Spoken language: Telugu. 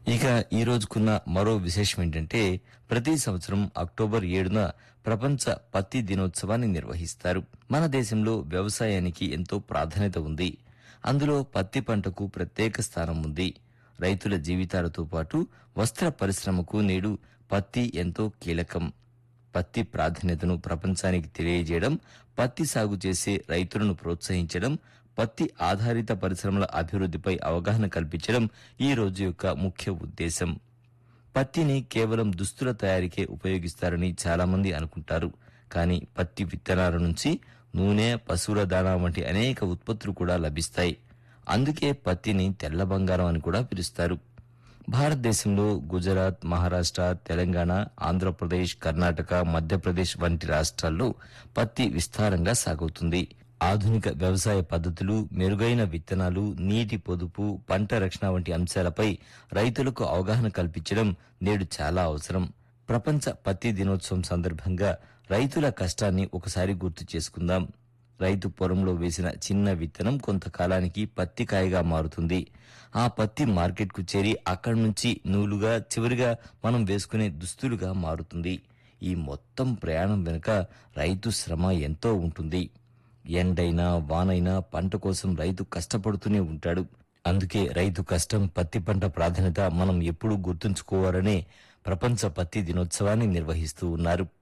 ఇక ఈ రోజుకున్న మరో విశేషం ఏంటంటే ప్రతి సంవత్సరం అక్టోబర్ ఏడున ప్రపంచ పత్తి దినోత్సవాన్ని నిర్వహిస్తారు మన దేశంలో వ్యవసాయానికి ఎంతో ప్రాధాన్యత ఉంది అందులో పత్తి పంటకు ప్రత్యేక స్థానం ఉంది రైతుల జీవితాలతో పాటు వస్త్ర పరిశ్రమకు నేడు పత్తి ఎంతో కీలకం పత్తి ప్రాధాన్యతను ప్రపంచానికి తెలియజేయడం పత్తి సాగు చేసే రైతులను ప్రోత్సహించడం పత్తి ఆధారిత పరిశ్రమల అభివృద్ధిపై అవగాహన కల్పించడం ఈ రోజు యొక్క ముఖ్య ఉద్దేశం పత్తిని కేవలం దుస్తుల తయారీకే ఉపయోగిస్తారని చాలా మంది అనుకుంటారు కానీ పత్తి విత్తనాల నుంచి నూనె పశువుల దాణా వంటి అనేక ఉత్పత్తులు కూడా లభిస్తాయి అందుకే పత్తిని తెల్ల బంగారం అని కూడా పిలుస్తారు భారతదేశంలో గుజరాత్ మహారాష్ట్ర తెలంగాణ ఆంధ్రప్రదేశ్ కర్ణాటక మధ్యప్రదేశ్ వంటి రాష్ట్రాల్లో పత్తి విస్తారంగా సాగుతుంది ఆధునిక వ్యవసాయ పద్ధతులు మెరుగైన విత్తనాలు నీటి పొదుపు పంట రక్షణ వంటి అంశాలపై రైతులకు అవగాహన కల్పించడం నేడు చాలా అవసరం ప్రపంచ పత్తి దినోత్సవం సందర్భంగా రైతుల కష్టాన్ని ఒకసారి గుర్తు చేసుకుందాం రైతు పొలంలో వేసిన చిన్న విత్తనం కొంతకాలానికి పత్తి కాయగా మారుతుంది ఆ పత్తి మార్కెట్కు చేరి అక్కడి నుంచి నూలుగా చివరిగా మనం వేసుకునే దుస్తులుగా మారుతుంది ఈ మొత్తం ప్రయాణం వెనుక రైతు శ్రమ ఎంతో ఉంటుంది ఎండైనా వానైనా పంట కోసం రైతు కష్టపడుతూనే ఉంటాడు అందుకే రైతు కష్టం పత్తి పంట ప్రాధాన్యత మనం ఎప్పుడూ గుర్తుంచుకోవాలనే ప్రపంచ పత్తి దినోత్సవాన్ని నిర్వహిస్తూ ఉన్నారు